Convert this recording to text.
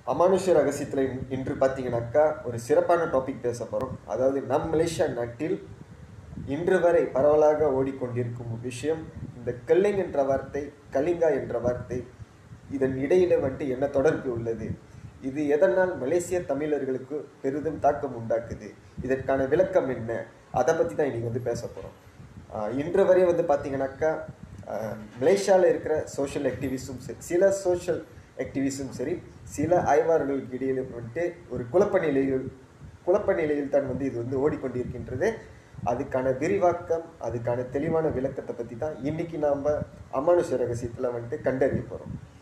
அமானுஷ ரகசியத்தில் இன்று பார்த்தீங்கன்னாக்கா ஒரு சிறப்பான டாபிக் பேச போகிறோம் அதாவது நம் மலேசியா நாட்டில் இன்று வரை பரவலாக ஓடிக்கொண்டிருக்கும் விஷயம் இந்த கல்லிங் என்ற வார்த்தை கலிங்கா என்ற வார்த்தை இதன் இடையில வந்துட்டு என்ன தொடர்பு உள்ளது இது எதனால் மலேசிய தமிழர்களுக்கு பெரிதும் தாக்கம் உண்டாக்குது இதற்கான விளக்கம் என்ன அதை பற்றி தான் இன்னைக்கு வந்து பேச போகிறோம் இன்று வரை வந்து பார்த்தீங்கன்னாக்கா மலேசியாவில் இருக்கிற சோஷியல் ஆக்டிவிஸும் சரி சில சோஷியல் ஆக்டிவிஸும் சரி சில ஆய்வாளர்களுக்கு இடையில வந்துட்டு ஒரு குழப்ப நிலையில் குழப்ப நிலையில் தான் வந்து இது வந்து ஓடிக்கொண்டிருக்கின்றது அதுக்கான விரிவாக்கம் அதுக்கான தெளிவான விளக்கத்தை பற்றி தான் இன்னைக்கு நாம் அமானுஷ ரகசியத்தில் வந்துட்டு கண்டறிய போகிறோம்